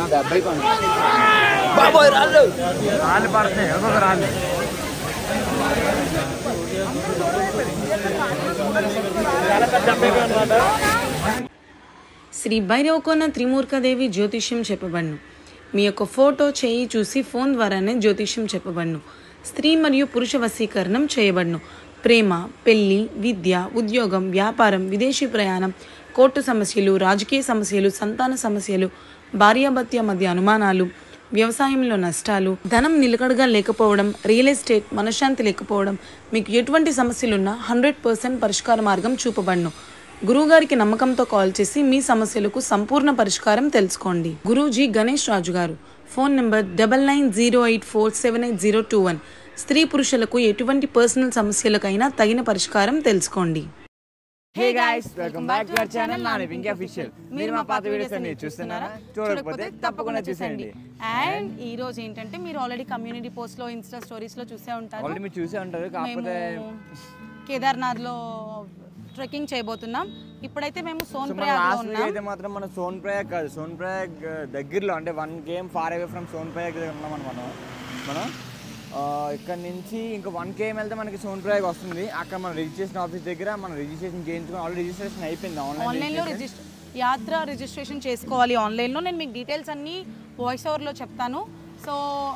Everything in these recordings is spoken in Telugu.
డెబ్బై కొండ బాబోయ్ రాళ్ళు రాళ్ళు పడతాయి ఒక్కొక్క రాళ్ళు శ్రీ భైరవకోన త్రిమూర్ఖదేవి జ్యోతిష్యం చెప్పబడును మీ యొక్క ఫోటో చేయి చూసి ఫోన్ ద్వారానే జ్యోతిష్యం చెప్పబడును స్త్రీ మరియు పురుష వశీకరణం చేయబడును ప్రేమ పెళ్లి విద్య ఉద్యోగం వ్యాపారం విదేశీ ప్రయాణం కోర్టు సమస్యలు రాజకీయ సమస్యలు సంతాన సమస్యలు భార్యాభర్తల మధ్య అనుమానాలు వ్యవసాయంలో నష్టాలు ధనం నిలకడగా లేకపోవడం రియల్ ఎస్టేట్ మనశ్శాంతి లేకపోవడం మీకు ఎటువంటి సమస్యలున్నా హండ్రెడ్ పర్సెంట్ పరిష్కార మార్గం చూపబడును గురువుగారికి నమ్మకంతో కాల్ చేసి మీ సమస్యలకు సంపూర్ణ పరిష్కారం తెలుసుకోండి గురూజీ గణేష్ రాజు గారు phone number double nine zero eight four seven eight zero two one స్త్రీ పురుషులకు ఎటువంటి పర్సనల్ సమస్యలకైనా తగిన పరిష్కారం తెలుసుకోండి hey guys welcome back to our channel Nani pink official మీరు మా పాత వీడియోస్ అన్ని చూస్తున్నారా చూడకపోతే తప్పకుండా చూసేయండి అండ్ ఈ రోజు ఏంటంటే మీరు ఆల్రెడీ కమ్యూనిటీ పోస్ట్ లో ఇన్స్టా స్టోరీస్ లో చూసే ఉంటారు ఆల్రెడీ మీరు చూసే ఉంటారు కాకపోతే మేము కేదార్నాథ్ లో ట్రెక్కింగ్ చేయబోతున్నాం ఇప్పుడైతే మేము సోన్ సో మన ప్రయాగ్ లో లాస్ట్ ఉన్నాం అయితే మాత్రం మనం సోన్ ప్రయాగ్ కాదు సోన్ ప్రయాగ్ ఆ, దగ్గరలో అంటే one KM far away from Sonprayag దగ్గర ఉన్నాం మనం మనం ఆ, ఇక్కడ నుంచి ఇంకా వన్ కేఎం వెళ్తే మనకి సోన్ ప్రయాగ్ వస్తుంది అక్కడ మనం రిజిస్ట్రేషన్ ఆఫీస్ దగ్గర మనం రిజిస్ట్రేషన్ చేయించుకుని ఆల్రెడీ రిజిస్ట్రేషన్ అయిపోయింది ఆన్లైన్ ఆన్లైన్ లో రిజిస్టర్ యాత్ర రిజిస్ట్రేషన్ చేసుకోవాలి ఆన్లైన్ లో నేను మీకు డీటెయిల్స్ అన్ని వాయిస్ ఓవర్ లో చెప్తాను సో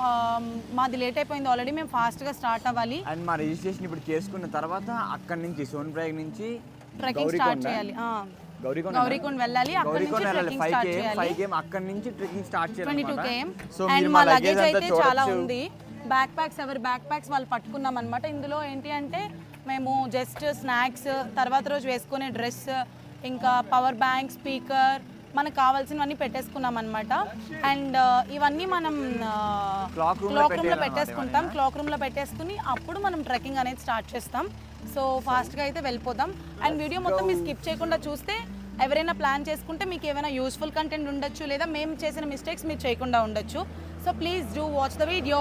మాది లేట్ అయిపోయింది ఆల్రెడీ మేము ఫాస్ట్ గా స్టార్ట్ అవ్వాలి అండ్ మా రిజిస్ట్రేషన్ ఇప్పుడు చేసుకున్న తర్వాత అక్కడ నుంచి సోన్ ప్రయాగ్ నుంచి ట్రెక్కింగ్ స్టార్ట్ గౌరీకొండ చేయాలి ఆ. గౌరీకొండ గౌరీకొండ వెళ్ళాలి అక్కడ నుంచి గౌరీకొండ వెళ్ళాలి ట్రెక్కింగ్ ఫైవ్ స్టార్ట్ కేఎం చేయాలి ఫైవ్ కేఎం అక్కడ నుంచి ట్రెక్కింగ్ స్టార్ట్ ట్వంటీ టూ చేయాలి కేఎం సో అండ్ మీరు మా మా లగేజ్ లగేజ్ అయితే అంతా చాలా చూడొచ్చు ఉంది బ్యాక్ ప్యాక్స్ ఎవరి బ్యాక్ ప్యాక్స్ వాళ్ళు పట్టుకున్నాం అనమాట ఇందులో ఏంటి అంటే మేము జస్ట్ స్నాక్స్ తర్వాత రోజు వేసుకునే డ్రెస్ ఇంకా పవర్ బ్యాంక్ స్పీకర్ మనకు కావాల్సినవన్నీ పెట్టేసుకున్నాం అనమాట అండ్ ఇవన్నీ మనం Clock room లో క్లాక్ రూమ్ లో పెట్టేయాలన్నమాట పెట్టేసుకుంటాం క్లాక్ రూమ్ లో పెట్టేసుకుని అప్పుడు మనం ట్రెక్కింగ్ అనేది స్టార్ట్ చేస్తాం సో ఫాస్ట్ గా అయితే వెళ్ళిపోదాం అండ్ వీడియో మొత్తం మీరు స్కిప్ చేయకుండా చూస్తే ఎవరైనా ప్లాన్ చేసుకుంటే మీకు ఏమైనా యూస్ఫుల్ కంటెంట్ ఉండొచ్చు లేదా మేము చేసిన మిస్టేక్స్ మీరు చేయకుండా ఉండొచ్చు so please do watch the video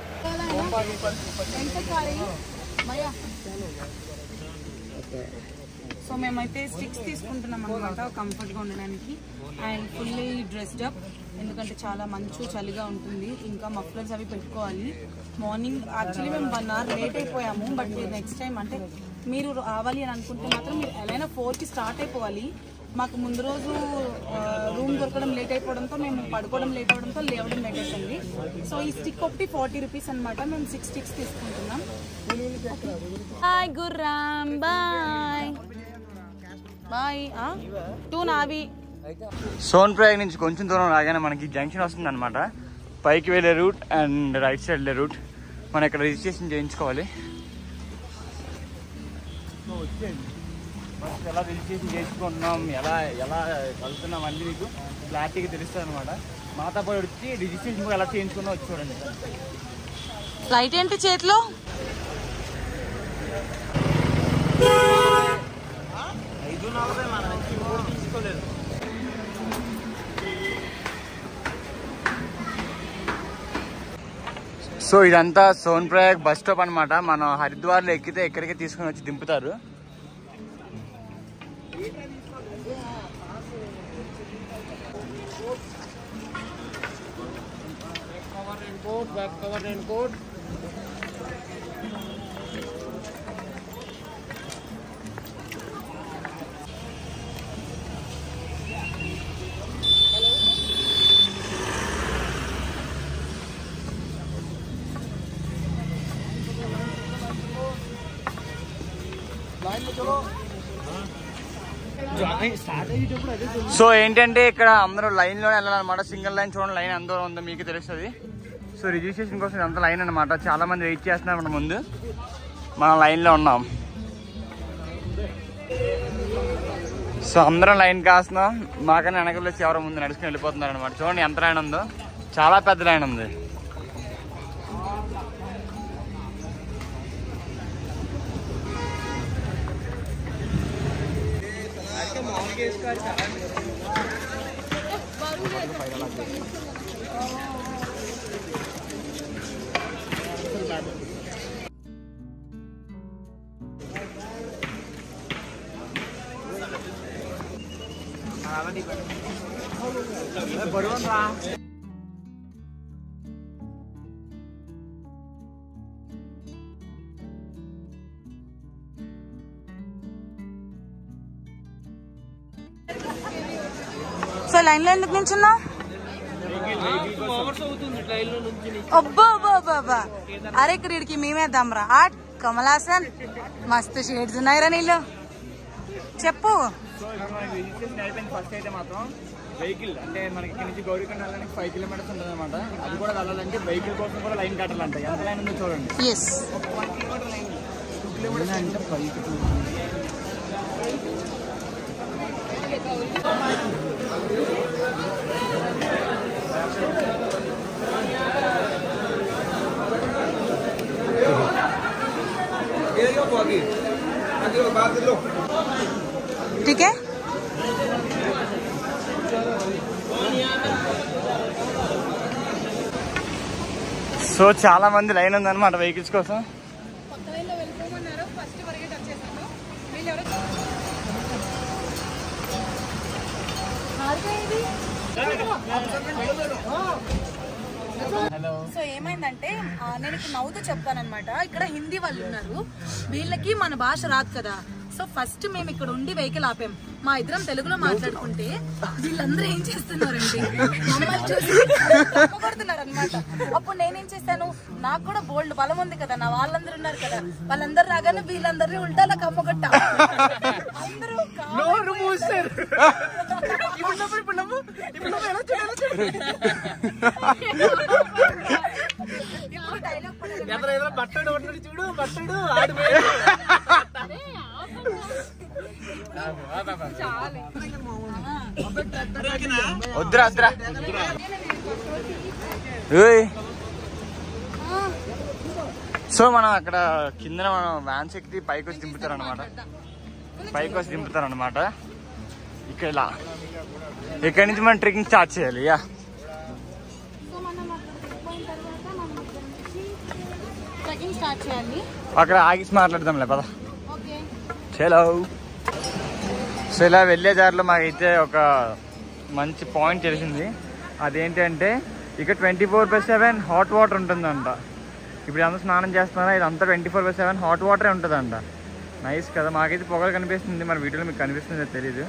so మేమైతే స్టిక్స్ తీసుకుంటున్నాం అనమాట కంఫర్ట్గా ఉండడానికి అండ్ ఫుల్లీ డ్రెస్డ్ అప్ ఎందుకంటే చాలా మంచు చలిగా ఉంటుంది ఇంకా మఫ్లర్స్ అవి పెట్టుకోవాలి మార్నింగ్ యాక్చువల్లీ మేము వన్ అవర్ లేట్ అయిపోయాము బట్ నెక్స్ట్ టైం అంటే మీరు రావాలి అని అనుకుంటే మాత్రం మీరు ఎలా అయినా ఫోర్కి స్టార్ట్ అయిపోవాలి మాకు ముందు రోజు రూమ్ దొరకడం లేట్ అయిపోవడంతో మేము పడుకోవడం లేట్ అవ్వడంతో లేవడం లేట్ అయిపోయింది సో ఈ స్టిక్ ఒకటి ఫార్టీ రూపీస్ అనమాట మేము సిక్స్ స్టిక్స్ తీసుకుంటున్నాం హాయ్ గుర్రామ్ బాయ్ బాయ్ టూ నావి సోన్ ప్రయాగ్ నుంచి కొంచెం దూరం రాగానే మనకి జంక్షన్ వస్తుంది అనమాట పైకి వెళ్ళే రూట్ అండ్ రైట్ సైడ్ వెళ్ళే రూట్ మనం ఇక్కడ రిజిస్ట్రేషన్ చేయించుకోవాలి సో వచ్చేయండి ఫస్ట్ ఎలా రిజిస్ట్రేషన్ చేసుకుంటున్నాం ఎలా ఎలా వెళ్తున్నాం అన్నీ మీకు క్లారిటీగా తెలుస్తుంది అనమాట మాతో పాటు వచ్చి రిజిస్ట్రేషన్ కూడా ఎలా చేయించుకున్నా వచ్చి చూడండి లైట్ ఏంటి చేతిలో సో ఇదంతా సోన్ ప్రయాగ్ బస్ స్టాప్ అనమాట మనం హరిద్వార్లో ఎక్కితే ఎక్కడికి తీసుకొని వచ్చి దింపుతారు సో ఏంటంటే ఇక్కడ అందరూ లైన్ లోనే వెళ్ళాలన్నమాట సింగిల్ లైన్ చూడండి లైన్ ఎంత దూరం ఉందో మీకు తెలుస్తుంది సో రిజిస్ట్రేషన్ కోసం అంత లైన్ అనమాట చాలా మంది వెయిట్ చేస్తున్నారు మన ముందు మనం లైన్ లో ఉన్నాం సో అందరం లైన్ కాస్తున్నాం మాకన్నా వెనకలు వచ్చి ఎవరో ముందు నడుచుకుని వెళ్ళిపోతున్నారు అనమాట చూడండి ఎంత లైన్ ఉందో చాలా పెద్ద లైన్ ఉంది లైన్లో ఎందుకు నించున్నావు అబ్బా అబ్బా అబ్బా అబ్బా అరే ఇక్కడ ఇడికి మేమేద్దాం రా ఆట్ కమలాసన్ మస్తు షేడ్స్ ఉన్నాయిరా నీళ్ళు చెప్పు సో ఇప్పుడు మనకి రిజిస్ట్రేషన్ అయిపోయింది ఫస్ట్ అయితే మాత్రం వెహికల్ అంటే మనకి ఇక్కడ నుంచి గౌరీకొండ వెళ్ళడానికి ఫైవ్ కిలోమీటర్స్ ఉంటుంది అనమాట అది కూడా వెళ్ళాలంటే వెహికల్ కోసం కూడా లైన్ కట్టాలంట ఎంత లైన్ ఉందో చూడండి yes one kilometre line two kilometres అంటే ఫైవ్ ठीक है సో చాలా మంది లైన్ ఉందన్నమాట వెహికల్స్ కోసం సో ఏమైందంటే ఆ, నేను ఇక్కడ నవ్వుతూ చెప్తానన్నమాట ఇక్కడ హిందీ వాళ్ళు ఉన్నారు వీళ్ళకి మన భాష రాదు కదా సో ఫస్ట్ మేము ఇక్కడ ఉండి వెహికల్ ఆపాం మా ఇద్దరం తెలుగులో మాట్లాడుకుంటే వీళ్ళందరూ ఏం చేస్తున్నారంటే మమ్మల్ని చూసి కొడుతున్నారు అనమాట అప్పుడు నేనేం చేశాను నాకు కూడా బోల్డ్ బలం ఉంది కదా నా వాళ్ళందరూ ఉన్నారు కదా వాళ్ళందరూ రాగానే వీళ్ళందరినీ ఉల్టాలా కమ్మగొట్ట అందరూ కావాలి. ఇప్పుడు డైలాగ్ పడాలి. బట్టడు బట్టడు చూడు బట్టడు వద్దురా వద్దురా ఏయ్. సో మనం అక్కడ కింద మనం వ్యాన్స్ ఎక్కి పైకి వచ్చి దింపుతారు అనమాట పైకి వచ్చి దింపుతారు అనమాట ఇక్కడ ఇలా ఇక్కడ నుంచి మనం ట్రెక్కింగ్ స్టార్ట్ చేయాలి యా సో మనం అక్కడికి వెళ్ళిపోయిన తర్వాత మనం అక్కడ నుంచి ట్రెక్కింగ్ స్టార్ట్ చేయాలి అక్కడ ఆగిసి మాట్లాడదాంలే పద ఓకే చలో సో ఇలా వెళ్ళే దారిలో మాకైతే ఒక మంచి పాయింట్ తెలిసింది అదేంటంటే ఇక్కడ twenty four by seven hot water ఉంటుందంట ఇప్పుడు అందరూ స్నానం చేస్తున్నారా ఇదంతా twenty four by seven hot వాటరే ఉంటుందంట నైస్ కదా మాకైతే పొగలు కనిపిస్తుంది మన వీడియోలో మీకు కనిపిస్తుందో తెలీదు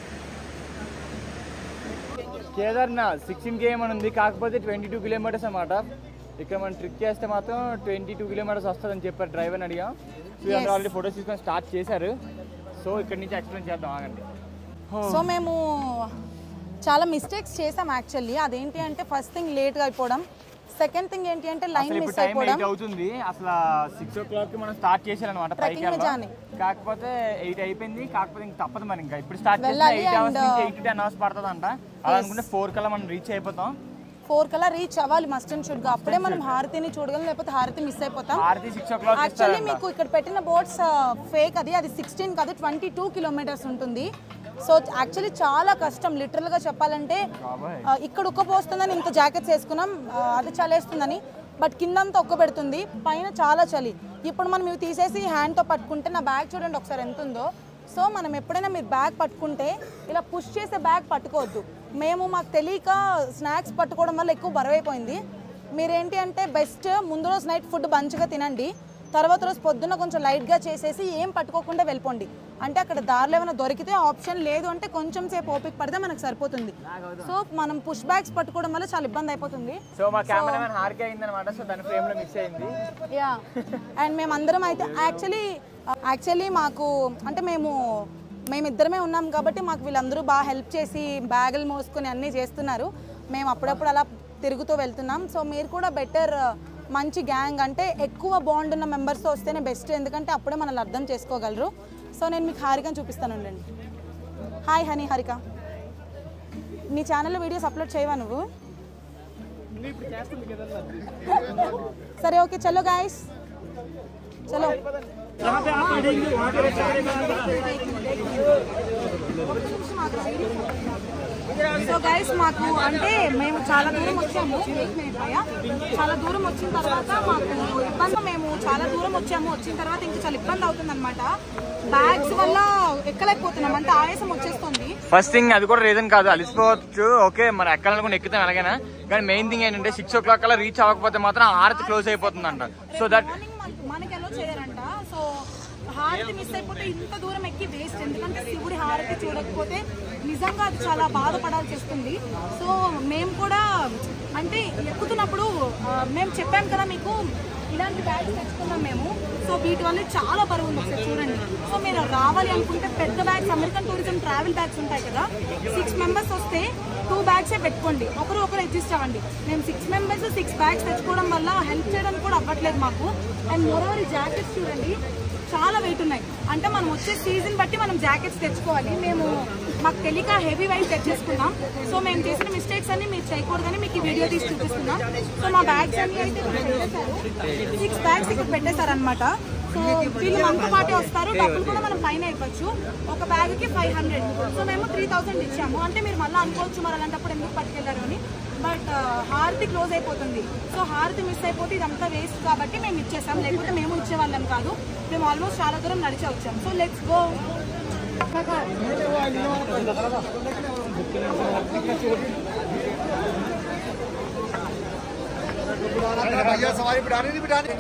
కేదార్నాథ్ సిక్స్టీన్ కేఎం అని ఉంది కాకపోతే ట్వంటీ టూ కిలోమీటర్స్ అన్నమాట ఇక్కడ మనం ట్రిక్ చేస్తే మాత్రం ట్వంటీ టూ కిలోమీటర్స్ వస్తుందని చెప్పారు డ్రైవర్ని అడిగాం సో అందరూ ఆల్రెడీ ఫోటోస్ తీసుకొని స్టార్ట్ చేశారు సో ఇక్కడ నుంచి ఎక్స్ప్లెయిన్ చేద్దాం ఆగండి సో మేము చాలా మిస్టేక్స్ చేసాం యాక్చువల్లీ అదేంటి అంటే ఫస్ట్ థింగ్ లేట్గా అయిపోవడం సెకండ్ థింగ్ ఏంటి అంటే లైన్ అసలు ఇప్పుడు మిస్ టైం అయిపోవడం ఎయిట్ అవుతుంది అసలు సిక్స్ ఓ క్లాక్ మనం స్టార్ట్ చేసారనమాట పైకి Trekking వెళ్ళడం. జాని. కాకపోతే ఎయిట్ అయిపోయింది కాకపోతే ఇంక తప్పదు మరి ఇంకా ఇప్పుడు స్టార్ట్ చేస్తే వెళ్ళాలి ఎయిట్ అవర్స్ and, నుంచి ఎయిట్ టు టెన్ అవర్స్ పడుతుంది అంట అలా అనుకుంటే ఫోర్ కల్లా మనం రీచ్ అయిపోతాం ఫోర్ కల్లా రీచ్ అవ్వాలి మస్ట్ అండ్ షుడ్ గా అప్పుడే మనం హారతిని చూడగలం లేకపోతే హారతి మిస్ అయిపోతాం హారతి సిక్స్ ఓ క్లాక్ యాక్చువల్లీ మీకు ఇక్కడ పెట్టిన బోర్డ్స్ ఫేక్ అది అది సిక్స్టీన్ కాదు ట్వంటీ టూ కిలోమీటర్స్ ఉంటుంది సో యాక్చువల్లీ చాలా కష్టం లిటరల్ గా చెప్పాలంటే ఆ, ఇక్కడ ఉక్కపోస్తుందని ఇంత జాకెట్స్ వేసుకున్నాం ఆ, అది చలేస్తుందని బట్ కిందంతా ఒక్క పెడుతుంది పైన చాలా చలి ఇప్పుడు మనం ఇవి తీసేసి హ్యాండ్తో పట్టుకుంటే నా బ్యాగ్ చూడండి ఒకసారి ఎంత ఉందో సో మనం ఎప్పుడైనా మీరు బ్యాగ్ పట్టుకుంటే ఇలా పుష్ చేసే బ్యాగ్ పట్టుకోవద్దు మేము మాకు తెలియక స్నాక్స్ పట్టుకోవడం వల్ల ఎక్కువ బరువైపోయింది మీరేంటి అంటే బెస్ట్ ముందు రోజు నైట్ ఫుడ్ మంచిగా తినండి తర్వాత రోజు పొద్దున్న కొంచెం లైట్గా చేసేసి ఏం పట్టుకోకుండా వెళ్ళిపోండి అంటే అక్కడ దారిలో ఏమైనా దొరికితే ఆప్షన్ లేదు అంటే కొంచెం సేపు ఓపిక పడితే మనకు సరిపోతుంది సో మనం పుష్ బ్యాగ్స్ పట్టుకోవడం వల్ల చాలా ఇబ్బంది అయిపోతుంది సో మా కెమెరామెన్ హార్కే అయిందనమాట సో దాని ఫ్రేమ్ లో మిక్స్ అయింది యా అండ్ మేమందరం అయితే యాక్చువల్లీ యాక్చువల్లీ మాకు అంటే మేము మేమిద్దరమే ఉన్నాం కాబట్టి మాకు వీళ్ళందరూ బాగా హెల్ప్ చేసి బ్యాగులు మోసుకొని అన్నీ చేస్తున్నారు మేము అప్పుడప్పుడు అలా తిరుగుతూ వెళ్తున్నాం సో మీరు కూడా బెటర్ మంచి గ్యాంగ్ అంటే ఎక్కువ బాండ్ ఉన్న మెంబర్స్తో వస్తేనే బెస్ట్ ఎందుకంటే అప్పుడే మనల్ని అర్థం చేసుకోగలరు సో నేను మీకు హారికని చూపిస్తాను ఉండండి హాయ్ హనీ హారిక నీ ఛానల్లో వీడియోస్ అప్లోడ్ చేయవా నువ్వు సరే ఓకే చలో గాయస్ చలో సో గైస్ మాకు అంటే మేము చాలా దూరం వచ్చాము Wait minute, భయ్యా. చాలా దూరం వచ్చిన తర్వాత మాకు ఇబ్బంది మేము చాలా దూరం వచ్చాము వచ్చిన తర్వాత ఇంకా చాలా ఇబ్బంది అవుతుంది అనమాట బ్యాగ్స్ వల్ల ఎక్కలేకపోతున్నాం అంటే ఆయాసం వచ్చేస్తుంది ఫస్ట్ థింగ్ అది కూడా రీజన్ కాదు అలిసిపోవచ్చు ఓకే మరి ఎక్కాలనుకుని ఎక్కుతాం ఎలాగైనా కానీ మెయిన్ థింగ్ ఏంటంటే సిక్స్ ఓ క్లాక్ కల్లా రీచ్ అవ్వకపోతే మాత్రం ఆరతి క్లోజ్ అయిపోతుందంట సో దట్ మార్నింగ్ మనకి మనకి ఎలా చేయాలంట సో హారతి మిస్ అయిపోతే ఇంత దూరం ఎక్కి వేస్ట్ ఎందుకంటే శివుడి హారతి చూడకపోతే నిజంగా అది చాలా బాధపడాల్సి వస్తుంది సో మేము కూడా అంటే ఎక్కుతున్నప్పుడు ఆ, మేము చెప్పాం కదా మీకు ఇలాంటి బ్యాగ్స్ తెచ్చుకున్నాం మేము సో వీటి వల్ల చాలా బరువు ఉంది ఒకసారి చూడండి సో మీరు రావాలి అనుకుంటే పెద్ద bags American tourism travel bags ఉంటాయి కదా సిక్స్ మెంబర్స్ వస్తే టూ బ్యాగ్సే పెట్టుకోండి ఒకరు ఒకరు అడ్జస్ట్ అవ్వండి మేము సిక్స్ మెంబర్స్ సిక్స్ బ్యాగ్స్ తెచ్చుకోవడం వల్ల హెల్ప్ చేయడానికి కూడా అవ్వట్లేదు మాకు అండ్ మోరవర్ ఈ జాకెట్స్ చూడండి చాలా వెయిట్ ఉన్నాయి అంటే మనం వచ్చే సీజన్ బట్టి మనం జాకెట్స్ తెచ్చుకోవాలి మేము మాకు తెలియక హెవీ వైట్ తెచ్చేసుకున్నాం సో మేము చేసిన మిస్టేక్స్ అన్ని మీరు చేయకూడదని మీకు ఈ వీడియో తీసి చూపిస్తున్నాం సో మా బ్యాగ్స్ అన్ని అయితే ఇక్కడ పెట్టేశారు సిక్స్ బ్యాగ్స్ ఇక్కడ పెట్టేశారు అనమాట సో వీళ్ళు మనతో పాటే వస్తారు డబ్బులు కూడా మనం పైన ఇవ్వచ్చు ఒక బ్యాగ్ కి ఫైవ్ హండ్రెడ్ సో మేము త్రీ థౌసండ్ ఇచ్చాము అంటే మీరు మళ్ళీ అనుకోవచ్చు మరి అలాంటప్పుడు ఎందుకు పట్టుకెళ్ళారు అని బట్ హారతి క్లోజ్ అయిపోతుంది సో హారతి మిస్ అయిపోతే ఇదంతా వేస్ట్ కాబట్టి మేము ఇచ్చేసాం లేకపోతే మేము ఇచ్చేవాళ్ళం కాదు మేము ఆల్మోస్ట్ చాలా దూరం నడిచి వచ్చాం సో లెట్స్ గో भैया सवारी बिठानी नहीं बिठानी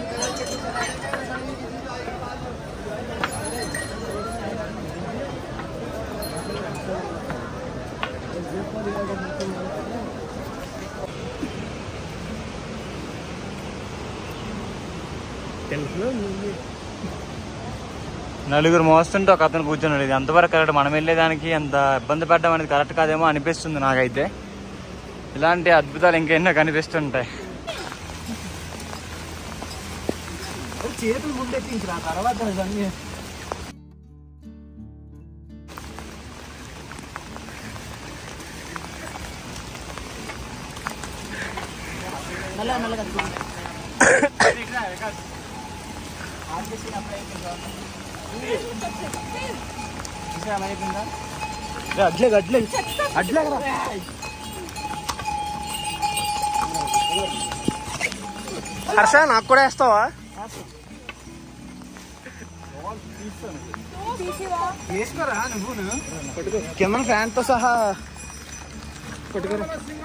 నలుగురు మోస్తుంటే ఒక అతను కూర్చున్నాడు ఇది ఎంతవరకు కరెక్ట్ మనం వెళ్ళేదానికి అంత ఇబ్బంది పడడం అనేది కరెక్ట్ కాదేమో అనిపిస్తుంది నాకైతే ఇలాంటి అద్భుతాలు ఇంకెన్నో కనిపిస్తుంటాయి చేతులు ముందెట్టించిన తర్వాత ఇవన్నీ అడ్లే అడ్లే అడ్లే కదా హర్ష నాకు కూడా వేస్తావా వేసుకోరా నువ్వు కింద ఫ్యాన్ తో సహా పట్టుకోరా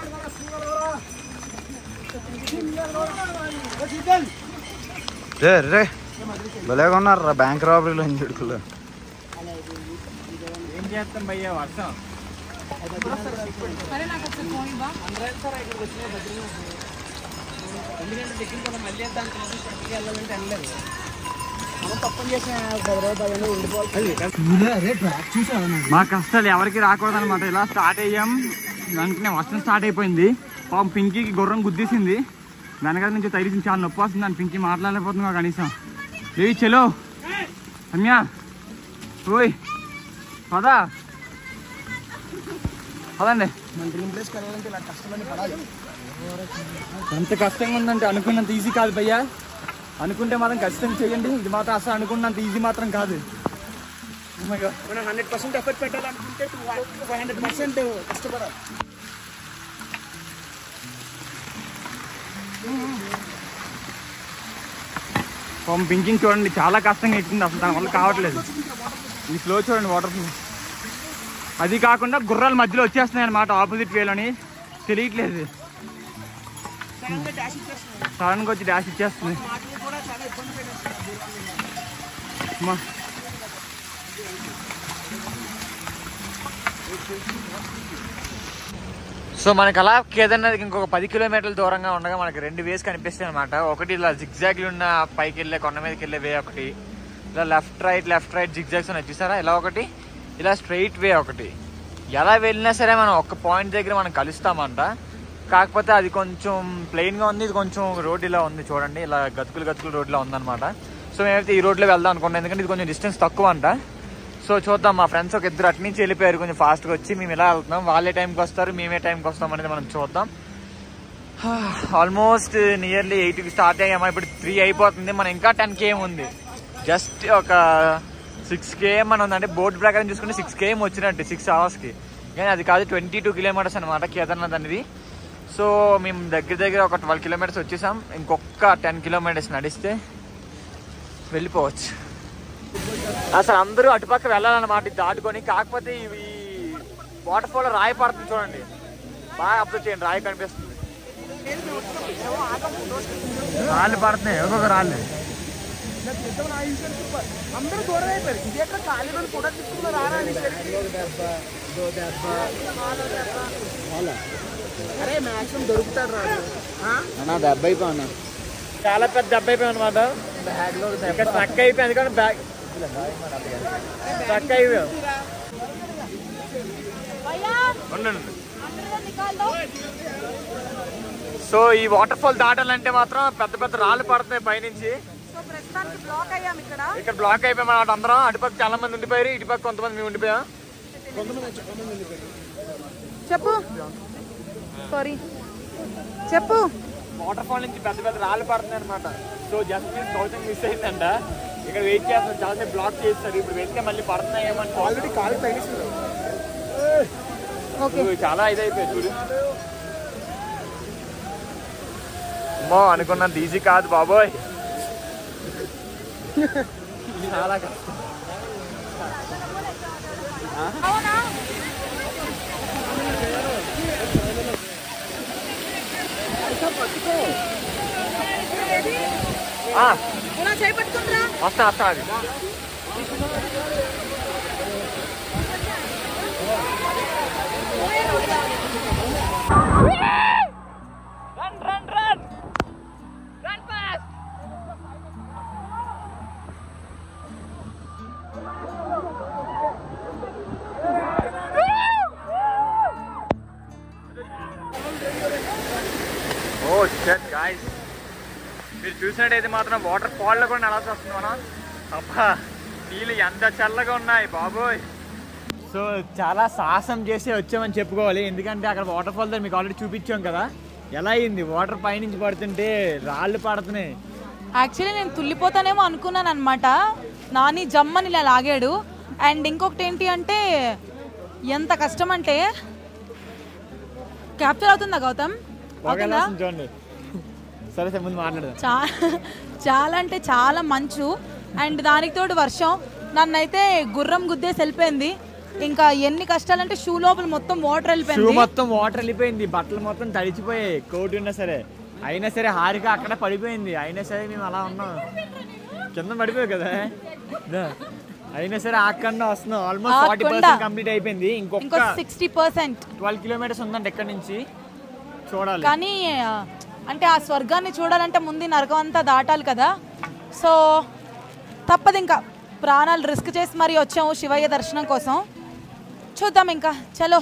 రే రే భలేగా ఉన్నారు బ్యాంక్ రాబరీలో ఇంజడుకులు ఏం చేస్తాం భయ్యా వర్షం సరే నాకు ఒకసారి ఫోన్ ఇవ్వ మా కష్టాలు ఎవరికి రాకూడదు అనమాట ఇలా స్టార్ట్ అయ్యాం వెంటనే వర్షం స్టార్ట్ అయిపోయింది పాపం పింకీకి గుర్రం గుద్దేసింది వెనకాల నుంచి తగిలించి చాలా నొప్పి వస్తుంది అని పింకీ మాట్లాడలేకపోతున్నా కనీసం లేవి చెలో రమ్య ఓయ్ పదా పదండి మన డ్రీమ్ ప్లేస్ కలవాలంటే ఇలా కష్టమని పడాలి ఎంత కష్టంగా ఉందంటే అనుకున్నంత ఈజీ కాదు భయ్యా అనుకుంటే మాత్రం ఖచ్చితంగా చేయండి ఇది మాత్రం అసలు అనుకున్నంత ఈజీ మాత్రం కాదు Oh my God. మనం హండ్రెడ్ పర్సెంట్ ఎఫర్ట్ పెట్టాలనుకుంటే టూ ఫైవ్ హండ్రెడ్ పర్సెంట్ కష్టపడాలి పాపం పింకింగ్ చూడండి చాలా కష్టంగా ఎక్కుతుంది అసలు దాని వల్ల కావట్లేదు ఈ ఫ్లో చూడండి వాటర్ ఫ్లో అది కాకుండా గుర్రాల మధ్యలో వచ్చేస్తున్నాయి అనమాట ఆపోజిట్ వేలోని తెలియట్లేదు సడన్గా వచ్చి డాష్ ఇచ్చేస్తుంది అమ్మా. సో మనకి అలా కేదార్నాథ్కి ఇంకొక పది కిలోమీటర్ల దూరంగా ఉండగా మనకి రెండు వేస్ కనిపిస్తాయి అనమాట ఒకటి ఇలా జిగ్జాగ్లు ఉన్న పైకి వెళ్ళే కొండ మీదకి వెళ్ళే వే ఒకటి ఇలా left right left right zigzags ఉన్నాయి చూసారా ఇలా ఒకటి ఇలా స్ట్రైట్ వే ఒకటి ఎలా వెళ్ళినా సరే మనం ఒక పాయింట్ దగ్గర మనం కలుస్తామంట కాకపోతే అది కొంచెం ప్లెయిన్గా ఉంది ఇది కొంచెం రోడ్ ఇలా ఉంది చూడండి ఇలా గతుకులు గతుకులు రోడ్లో ఉందన్నమాట సో మేమైతే ఈ రోడ్లో వెళ్దాం అనుకున్నాం ఎందుకంటే ఇది కొంచెం డిస్టెన్స్ తక్కువ అంట సో చూద్దాం మా ఫ్రెండ్స్ ఒక ఇద్దరు అటు నుంచి వెళ్ళిపోయారు కొంచెం ఫాస్ట్గా వచ్చి మేము ఇలా వెళ్తున్నాం వాళ్ళే టైంకి వస్తారు మేమే టైంకి వస్తాం అనేది మనం చూద్దాం ఆల్మోస్ట్ నియర్లీ ఎయిట్కి స్టార్ట్ అయ్యామా ఇప్పుడు త్రీ అయిపోతుంది మనం ఇంకా టెన్ కేఎం ఉంది జస్ట్ ఒక సిక్స్ కేఎం అని ఉంది అంటే బోర్డు ప్రకారం చూసుకుంటే సిక్స్ కేఎం వచ్చినట్టు సిక్స్ అవర్స్కి కానీ అది కాదు ట్వంటీ టూ కిలోమీటర్స్ అనమాట కేదార్నాథ్ అనేది సో మేము దగ్గర దగ్గర ఒక ట్వెల్వ్ కిలోమీటర్స్ వచ్చేసాం ఇంకొక టెన్ కిలోమీటర్స్ నడిస్తే వెళ్ళిపోవచ్చు అసలు అందరూ అటుపక్క వెళ్ళాలన్నమాట ఇది దాటుకొని కాకపోతే ఇవి వాటర్ ఫాల్ రాయి పడుతుంది చూడండి బాగా అబ్జర్వ్ చేయండి రాయి కనిపిస్తుంది రాళ్ళు పడుతున్నాయి ఒక్కొక్క రాళ్ళు నాకు నిజం నా ఈశ్వరికి ప- అందరూ దూరం అయిపోయారు ఇది ఎక్కడ ఖాళీలో కూడా తీసుకున్నారు రారా అని ఈశ్వరికి. అరే మ్యాక్సిమం దొరుకుతాడు రాడు ఆ? అన్న దెబ్బ అయిపోయి చాలా పెద్ద దెబ్బ అయిపోయి అనమాట ఇక్కడ స్ట్రక్ అయిపోయింది కానీ బ్యాగ్ స్ట్రక్ అయిపోయాం భయ్యా ఉండండి అందరూ నికాల్లో సో ఈ వాటర్ ఫాల్ దాటాలంటే మాత్రం పెద్ద పెద్ద రాళ్ళు పడతాయి పైనుంచి సో ప్రస్తుతానికి బ్లాక్ అయ్యాం ఇక్కడ ఇక్కడ బ్లాక్ అయిపోయాం అన్నమాట అందరం అటుపక్క చాలా మంది ఉండిపోయారు ఇటుపక్క కొంతమంది మేము ఉండిపోయాం చెప్పు సారీ చెప్పు వాటర్ ఫాల్ నుంచి పెద్ద పెద్ద రాళ్ళు పడుతున్నాయి అనమాట సో జస్ట్ మీరు థౌసండ్ మిస్ అయిందంట ఇక్కడ వెయిట్ చేస్తున్నారు చాలాసేపు బ్లాక్ చేస్తారు ఇప్పుడు వెళ్తే మళ్ళీ పడుతున్నాయి ఏమని ఆల్రెడీ కాలు తగిలిస్తున్నారు ఓకే చూడు, చాలా ఇదైపోయింది చూడు అమ్మో అనుకున్నంత ఈజీ కాదు బాబోయ్ చాలా కష్టం అవునా ఆ, ఇలా చేపట్టుకుంటారా వస్తా వస్తా అది ఓ షట్ గాయ్స్ మీరు చూసినట్టయితే మాత్రం వాటర్ ఫాల్లో కూడా నడాల్సి వస్తుంది మనం అబ్బా నీళ్ళు ఎంత చల్లగా ఉన్నాయి బాబోయ్ సో చాలా సాహసం చేసి వచ్చామని చెప్పుకోవాలి ఎందుకంటే అక్కడ వాటర్ ఫాల్ దగ్గర మీకు ఆల్రెడీ చూపించాం కదా ఎలా అయింది వాటర్ పైనుంచి పడుతుంటే రాళ్ళు పడుతున్నాయి యాక్చువల్లీ నేను తుల్లిపోతానేమో అనుకున్నాను అనమాట నాని జమ్మని ఇలా లాగాడు అండ్ ఇంకొకటి ఏంటి అంటే ఎంత కష్టం అంటే క్యాప్చర్ అవుతుందా గౌతమ్ బాగా ఎలా అవుతుందా వస్తుంది చూడండి సరే సరే ముందు మాట్లాడదాం చా చాలా అంటే చాలా మంచు అండ్ దానికి తోడు వర్షం నన్నైతే గుర్రం గుద్దేసి వెళ్ళిపోయింది ఇంకా ఎన్ని కష్టాలంటే షూ లోపల మొత్తం వాటర్ షూ వెళ్ళిపోయింది మొత్తం వాటర్ వెళ్ళిపోయింది బట్టలు మొత్తం తడిచిపోయాయి కోటి ఉన్నా సరే అయినా సరే హారిక అక్కడ పడిపోయింది అయినా సరే మేము అలా ఉన్నాం కింద పడిపోయావు కదా దా. అయినా సరే అక్కడ వస్తున్నాం ఆల్మోస్ట్ ఆ ఫార్టీ కొండ. పర్సెంట్ కంప్లీట్ అయిపోయింది ఇంకో ఇంకొక సిక్స్టీ పర్సెంట్ ట్వెల్వ్ కిలోమీటర్స్ ఉందండి ఎక్కడి నుంచి చూడాలి కానీ ఆ, అంటే ఆ స్వర్గాన్ని చూడాలంటే ముందు ఈ నరకం అంతా దాటాలి కదా సో తప్పదు ఇంకా ప్రాణాలు రిస్క్ చేసి మరీ వచ్చాము శివయ్య దర్శనం కోసం చూద్దాం ఇంకా చలో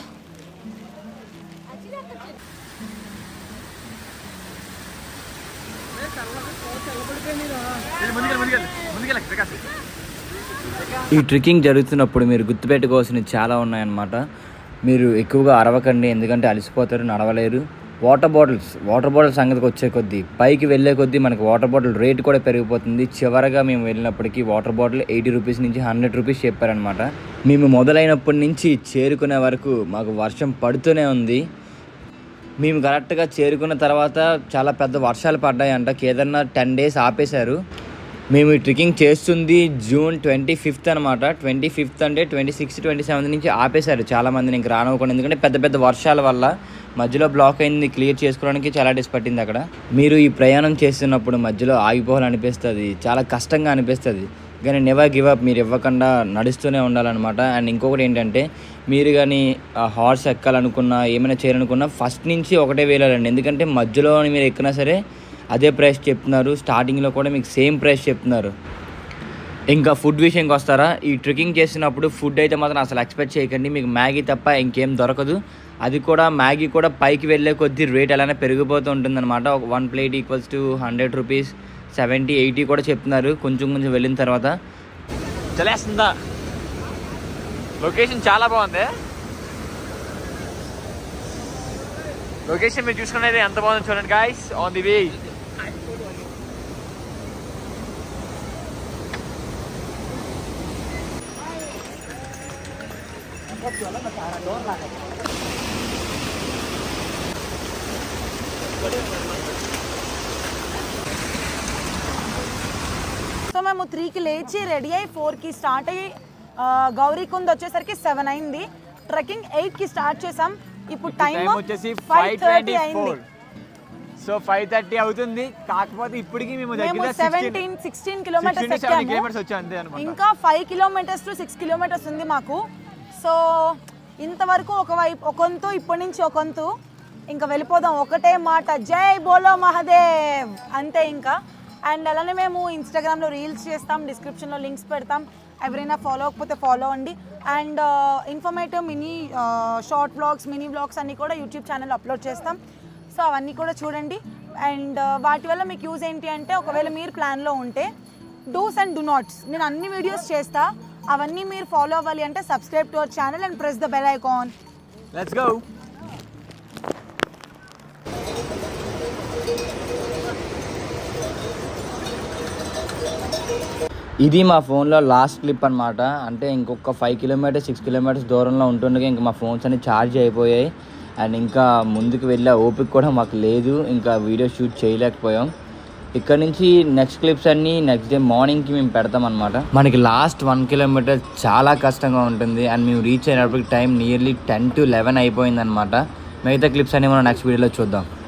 ఈ ట్రెక్కింగ్ జరుగుతున్నప్పుడు మీరు గుర్తుపెట్టుకోవాల్సినవి చాలా ఉన్నాయన్నమాట మీరు ఎక్కువగా అరవకండి ఎందుకంటే అలసిపోతారు నడవలేరు వాటర్ బాటిల్స్ వాటర్ బాటిల్ సంగతికి వచ్చే కొద్దీ పైకి వెళ్ళే కొద్దీ మనకి వాటర్ బాటిల్ రేట్ కూడా పెరిగిపోతుంది చివరగా మేము వెళ్ళినప్పటికీ వాటర్ బాటిల్ ఎయిటీ రూపీస్ నుంచి హండ్రెడ్ రూపీస్ చెప్పారనమాట మేము మొదలైనప్పటి నుంచి చేరుకునే వరకు మాకు వర్షం పడుతూనే ఉంది మేము కరెక్ట్గా చేరుకున్న తర్వాత చాలా పెద్ద వర్షాలు పడ్డాయంట కేదార్నాథ్ టెన్ డేస్ ఆపేశారు మేము ఈ ట్రెక్కింగ్ చేస్తుంది జూన్ ట్వంటీ ఫిఫ్త్ అనమాట ట్వంటీ ఫిఫ్త్ అంటే ట్వంటీ సిక్స్త్ ట్వంటీ సెవెంత్ నుంచి ఆపేశారు చాలా మందిని ఇంక రానివ్వకుండా ఎందుకంటే పెద్ద పెద్ద వర్షాల వల్ల మధ్యలో బ్లాక్ అయింది క్లియర్ చేసుకోవడానికి చాలా డేస్ పట్టింది అక్కడ మీరు ఈ ప్రయాణం చేస్తున్నప్పుడు మధ్యలో ఆగిపోవాలనిపిస్తుంది చాలా కష్టంగా అనిపిస్తుంది కానీ నెవర్ గివ్ అప్ మీరు ఇవ్వకుండా నడుస్తూనే ఉండాలన్నమాట అండ్ ఇంకొకటి ఏంటంటే మీరు కానీ ఆ హార్స్ ఎక్కాలనుకున్నా ఏమైనా చేయాలనుకున్నా ఫస్ట్ నుంచి ఒకటే వేయాలండి ఎందుకంటే మధ్యలో మీరు ఎక్కినా సరే అదే ప్రైస్ చెప్తున్నారు స్టార్టింగ్లో కూడా మీకు సేమ్ ప్రైస్ చెప్తున్నారు ఇంకా ఫుడ్ విషయంకి వస్తారా ఈ ట్రెక్కింగ్ చేసినప్పుడు ఫుడ్ అయితే మాత్రం అసలు ఎక్స్పెక్ట్ చేయకండి మీకు మ్యాగీ తప్ప ఇంకేం దొరకదు అది కూడా మ్యాగీ కూడా పైకి వెళ్ళే కొద్దీ రేట్ అలానే పెరిగిపోతూ ఉంటుందన్నమాట ఒక one plate equals to hundred rupees seventy eighty కూడా చెప్తున్నారు కొంచెం కొంచెం వెళ్ళిన తర్వాత చలేస్తుందా లొకేషన్ చాలా బాగుంది లొకేషన్ మీరు చూసుకునేది ఎంత బాగుంది చూడండి guys on the way so మేము త్రీకి లేచి రెడీ అయ్యి ఫోర్కి స్టార్ట్ అయ్యి ఆ, గౌరీకుంద్ వచ్చేసరికి సెవెన్ అయింది ట్రెక్కింగ్ ఎయిట్కి స్టార్ట్ చేసాం ఇప్పుడు టైం టైం వచ్చేసి ఫైవ్ ఫైవ్ థర్టీ ట్వంటీ అయింది ఫోర్ సో ఫైవ్ థర్టీ అవుతుంది కాకపోతే ఇప్పటికి మేము మేము దగ్గర సెవెంటీన్ సిక్స్టీన్ కిలోమీటర్స్ కిలోమీటర్స్ ఎక్కాము వచ్చాం అంతే అనమాట ఇంకా five kilometres to six kilometres ఉంది మాకు సో ఇంతవరకు ఒకవైపు ఒకంతు ఇప్పటి నుంచి ఒకంతు ఇంకా వెళ్ళిపోదాం ఒకటే మాట జై బోలో మహాదేవ్ అంతే ఇంకా అండ్ అలానే మేము ఇన్స్టాగ్రామ్లో రీల్స్ చేస్తాం డిస్క్రిప్షన్లో లింక్స్ పెడతాం ఎవరైనా ఫాలో అవ్వకపోతే ఫాలో అవ్వండి and informative mini short blogs mini blogs అన్నీ కూడా యూట్యూబ్ ఛానల్ అప్లోడ్ చేస్తాం సో అవన్నీ కూడా చూడండి అండ్ వాటి వల్ల మీకు యూజ్ ఏంటి అంటే ఒకవేళ మీరు ప్లాన్లో ఉంటే డూస్ అండ్ డూ నాట్స్ నేను అన్ని వీడియోస్ చేస్తా అవన్నీ మీరు ఫాలో అవ్వాలి అంటే subscribe to our channel and press the bell icon let's go ఇది మా ఫోన్లో లాస్ట్ క్లిప్ అనమాట అంటే ఇంకొక ఫైవ్ కిలోమీటర్స్ సిక్స్ కిలోమీటర్స్ దూరంలో ఉంటుండగా ఇంకా మా ఫోన్స్ అన్ని ఛార్జ్ అయిపోయాయి అండ్ ఇంకా ముందుకు వెళ్ళే ఓపిక కూడా మాకు లేదు ఇంకా వీడియో షూట్ చేయలేకపోయాం ఇక్కడ నుంచి నెక్స్ట్ క్లిప్స్ అన్ని నెక్స్ట్ డే మార్నింగ్కి మేము పెడతాం అనమాట మనకి లాస్ట్ వన్ కిలోమీటర్ చాలా కష్టంగా ఉంటుంది అండ్ మేము రీచ్ అయినప్పటికి time nearly ten to eleven అయిపోయింది అనమాట మిగతా క్లిప్స్ అన్ని మనం నెక్స్ట్ వీడియోలో చూద్దాం